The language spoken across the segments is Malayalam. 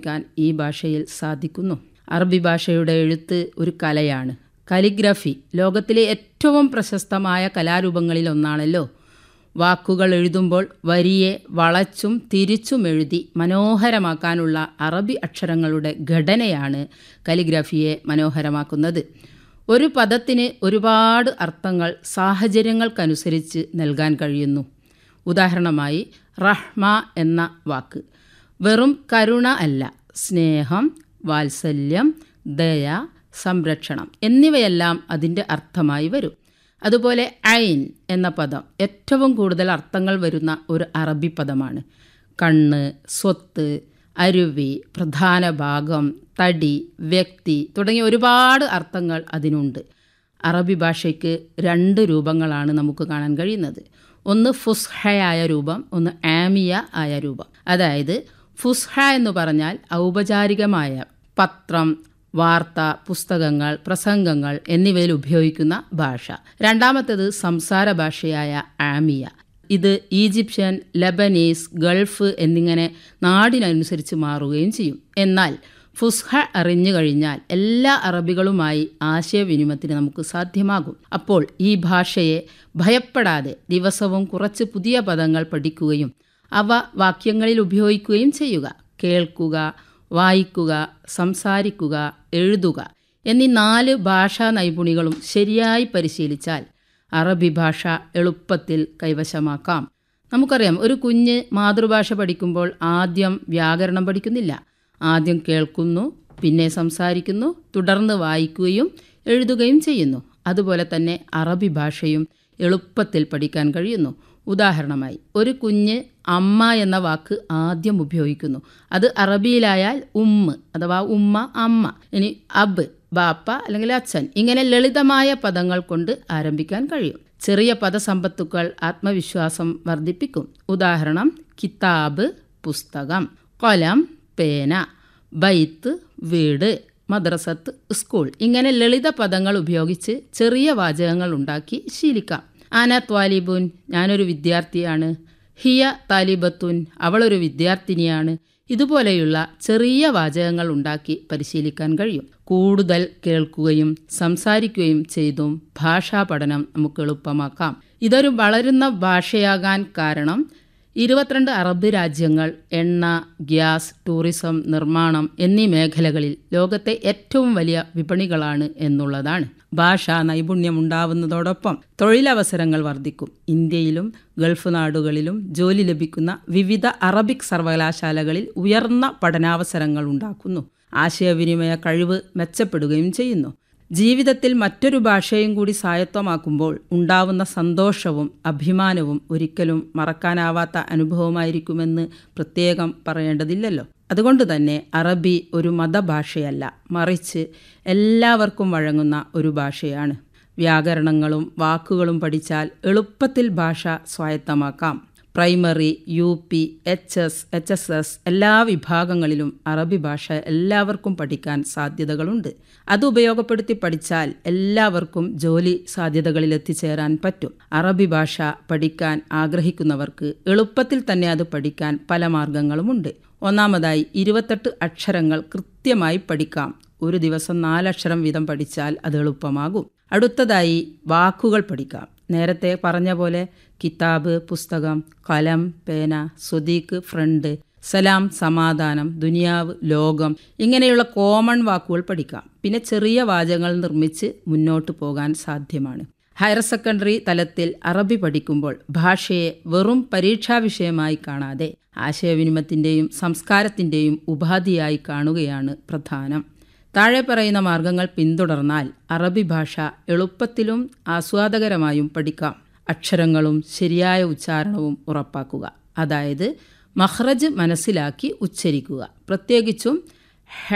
ഉപയോഗിക്കാൻ ഈ ഭാഷയിൽ സാധിക്കുന്നു അറബി ഭാഷയുടെ എഴുത്ത് ഒരു കലയാണ് കലിഗ്രഫി ലോകത്തിലെ ഏറ്റവും പ്രശസ്തമായ കലാരൂപങ്ങളിൽ ഒന്നാണല്ലോ വാക്കുകൾ എഴുതുമ്പോൾ വരിയെ വളച്ചും തിരിച്ചും എഴുതി മനോഹരമാക്കാനുള്ള അറബി അക്ഷരങ്ങളുടെ ഘടനയാണ് കലിഗ്രഫിയെ മനോഹരമാക്കുന്നത് ഒരു പദത്തിന് ഒരുപാട് അർത്ഥങ്ങൾ സാഹചര്യങ്ങൾക്കനുസരിച്ച് നൽകാൻ കഴിയുന്നു ഉദാഹരണമായി റഹ്മ എന്ന വാക്ക് വെറും കരുണ അല്ല സ്നേഹം വാത്സല്യം ദയ സംരക്ഷണം എന്നിവയെല്ലാം അതിൻ്റെ അർത്ഥമായി വരും അതുപോലെ ഐൻ എന്ന പദം ഏറ്റവും കൂടുതൽ അർത്ഥങ്ങൾ വരുന്ന ഒരു അറബി പദമാണ് കണ്ണ് സ്വത്ത് അരുവി പ്രധാന ഭാഗം തടി വ്യക്തി തുടങ്ങിയ ഒരുപാട് അർത്ഥങ്ങൾ അതിനുണ്ട് അറബി ഭാഷയ്ക്ക് രണ്ട് രൂപങ്ങളാണ് നമുക്ക് കാണാൻ കഴിയുന്നത് ഒന്ന് ഫുസ്ഹയായ രൂപം ഒന്ന് ആമിയ ആയ രൂപം അതായത് ഫുസ്ഹ എന്ന് പറഞ്ഞാൽ ഔപചാരികമായ പത്രം വാർത്ത പുസ്തകങ്ങൾ പ്രസംഗങ്ങൾ എന്നിവയിൽ ഉപയോഗിക്കുന്ന ഭാഷ രണ്ടാമത്തേത് സംസാര ഭാഷയായ ആമിയ ഇത് ഈജിപ്ഷ്യൻ ലബനീസ് ഗൾഫ് എന്നിങ്ങനെ നാടിനനുസരിച്ച് മാറുകയും ചെയ്യും എന്നാൽ ഫുസ്ഹ അറിഞ്ഞു കഴിഞ്ഞാൽ എല്ലാ അറബികളുമായി ആശയവിനിമയത്തിന് നമുക്ക് സാധ്യമാകും അപ്പോൾ ഈ ഭാഷയെ ഭയപ്പെടാതെ ദിവസവും കുറച്ച് പുതിയ പദങ്ങൾ പഠിക്കുകയും അവ വാക്യങ്ങളിൽ ഉപയോഗിക്കുകയും ചെയ്യുക കേൾക്കുക വായിക്കുക സംസാരിക്കുക എഴുതുക എന്നീ നാല് ഭാഷാ നൈപുണികളും ശരിയായി പരിശീലിച്ചാൽ അറബി ഭാഷ എളുപ്പത്തിൽ കൈവശമാക്കാം നമുക്കറിയാം ഒരു കുഞ്ഞ് മാതൃഭാഷ പഠിക്കുമ്പോൾ ആദ്യം വ്യാകരണം പഠിക്കുന്നില്ല ആദ്യം കേൾക്കുന്നു പിന്നെ സംസാരിക്കുന്നു തുടർന്ന് വായിക്കുകയും എഴുതുകയും ചെയ്യുന്നു അതുപോലെ തന്നെ അറബി ഭാഷയും എളുപ്പത്തിൽ പഠിക്കാൻ കഴിയുന്നു ഉദാഹരണമായി ഒരു കുഞ്ഞ് അമ്മ എന്ന വാക്ക് ആദ്യം ഉപയോഗിക്കുന്നു അത് അറബിയിലായാൽ ഉമ്മ് അഥവാ ഉമ്മ അമ്മ ഇനി അബ് ബാപ്പ അല്ലെങ്കിൽ അച്ഛൻ ഇങ്ങനെ ലളിതമായ പദങ്ങൾ കൊണ്ട് ആരംഭിക്കാൻ കഴിയും ചെറിയ പദസമ്പത്തുക്കൾ ആത്മവിശ്വാസം വർദ്ധിപ്പിക്കും ഉദാഹരണം കിതാബ് പുസ്തകം കൊലം പേന ബൈത്ത് വീട് മദ്രസത്ത് സ്കൂൾ ഇങ്ങനെ ലളിത പദങ്ങൾ ഉപയോഗിച്ച് ചെറിയ വാചകങ്ങൾ ഉണ്ടാക്കി ശീലിക്കാം ആന ത്വാലിബുൻ ഞാനൊരു വിദ്യാർത്ഥിയാണ് ഹിയ താലിബത്തുൻ അവളൊരു വിദ്യാർത്ഥിനിയാണ് ഇതുപോലെയുള്ള ചെറിയ വാചകങ്ങൾ ഉണ്ടാക്കി പരിശീലിക്കാൻ കഴിയും കൂടുതൽ കേൾക്കുകയും സംസാരിക്കുകയും ചെയ്തും ഭാഷാ പഠനം നമുക്ക് എളുപ്പമാക്കാം ഇതൊരു വളരുന്ന ഭാഷയാകാൻ കാരണം ഇരുപത്തിരണ്ട് അറബ് രാജ്യങ്ങൾ എണ്ണ ഗ്യാസ് ടൂറിസം നിർമ്മാണം എന്നീ മേഖലകളിൽ ലോകത്തെ ഏറ്റവും വലിയ വിപണികളാണ് എന്നുള്ളതാണ് ഭാഷ നൈപുണ്യമുണ്ടാവുന്നതോടൊപ്പം തൊഴിലവസരങ്ങൾ വർദ്ധിക്കും ഇന്ത്യയിലും ഗൾഫ് നാടുകളിലും ജോലി ലഭിക്കുന്ന വിവിധ അറബിക് സർവകലാശാലകളിൽ ഉയർന്ന പഠനാവസരങ്ങൾ ഉണ്ടാക്കുന്നു ആശയവിനിമയ കഴിവ് മെച്ചപ്പെടുകയും ചെയ്യുന്നു ജീവിതത്തിൽ മറ്റൊരു ഭാഷയും കൂടി സ്വായത്തമാക്കുമ്പോൾ ഉണ്ടാവുന്ന സന്തോഷവും അഭിമാനവും ഒരിക്കലും മറക്കാനാവാത്ത അനുഭവമായിരിക്കുമെന്ന് പ്രത്യേകം പറയേണ്ടതില്ലല്ലോ അതുകൊണ്ട് തന്നെ അറബി ഒരു മതഭാഷയല്ല മറിച്ച് എല്ലാവർക്കും വഴങ്ങുന്ന ഒരു ഭാഷയാണ് വ്യാകരണങ്ങളും വാക്കുകളും പഠിച്ചാൽ എളുപ്പത്തിൽ ഭാഷ സ്വായത്തമാക്കാം primary U P H S H S S എല്ലാ വിഭാഗങ്ങളിലും അറബി ഭാഷ എല്ലാവർക്കും പഠിക്കാൻ സാധ്യതകളുണ്ട് അത് ഉപയോഗപ്പെടുത്തി പഠിച്ചാൽ എല്ലാവർക്കും ജോലി സാധ്യതകളിൽ എത്തിച്ചേരാൻ പറ്റും അറബി ഭാഷ പഠിക്കാൻ ആഗ്രഹിക്കുന്നവർക്ക് എളുപ്പത്തിൽ തന്നെ അത് പഠിക്കാൻ പല മാർഗങ്ങളുമുണ്ട് ഒന്നാമതായി ഇരുപത്തെട്ട് അക്ഷരങ്ങൾ കൃത്യമായി പഠിക്കാം ഒരു ദിവസം നാലക്ഷരം വീതം പഠിച്ചാൽ അത് എളുപ്പമാകും അടുത്തതായി വാക്കുകൾ പഠിക്കാം നേരത്തെ പറഞ്ഞ പോലെ കിതാബ് പുസ്തകം കലം പേന സ്വദീഖ് ഫ്രണ്ട് സലാം സമാധാനം ദുനിയാവ് ലോകം ഇങ്ങനെയുള്ള കോമൺ വാക്കുകൾ പഠിക്കാം പിന്നെ ചെറിയ വാചകങ്ങൾ നിർമ്മിച്ച് മുന്നോട്ട് പോകാൻ സാധ്യമാണ് ഹയർ സെക്കൻഡറി തലത്തിൽ അറബി പഠിക്കുമ്പോൾ ഭാഷയെ വെറും പരീക്ഷാ വിഷയമായി കാണാതെ ആശയവിനിമയത്തിൻ്റെയും സംസ്കാരത്തിൻ്റെയും ഉപാധിയായി കാണുകയാണ് പ്രധാനം താഴെ പറയുന്ന മാർഗങ്ങൾ പിന്തുടർന്നാൽ അറബി ഭാഷ എളുപ്പത്തിലും ആസ്വാദകരമായും പഠിക്കാം അക്ഷരങ്ങളും ശരിയായ ഉച്ചാരണവും ഉറപ്പാക്കുക അതായത് മഹ്റജ് മനസ്സിലാക്കി ഉച്ചരിക്കുക പ്രത്യേകിച്ചും ഹ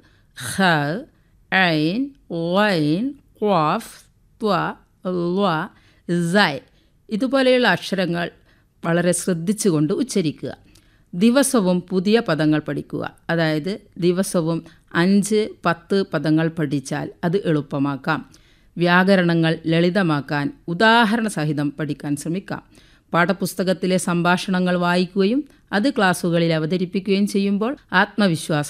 ഹ ഐൻ വൈൻ ക്വാഫ് ത്വ ല്വ സൈ ഇതുപോലെയുള്ള അക്ഷരങ്ങൾ വളരെ ശ്രദ്ധിച്ചുകൊണ്ട് ഉച്ചരിക്കുക ദിവസവും പുതിയ പദങ്ങൾ പഠിക്കുക അതായത് ദിവസവും അഞ്ച് പത്ത് പദങ്ങൾ പഠിച്ചാൽ അത് എളുപ്പമാക്കാം വ്യാകരണങ്ങൾ ലളിതമാക്കാൻ ഉദാഹരണ സഹിതം പഠിക്കാൻ ശ്രമിക്കാം പാഠപുസ്തകത്തിലെ സംഭാഷണങ്ങൾ വായിക്കുകയും അത് ക്ലാസ്സുകളിൽ അവതരിപ്പിക്കുകയും ചെയ്യുമ്പോൾ ആത്മവിശ്വാസം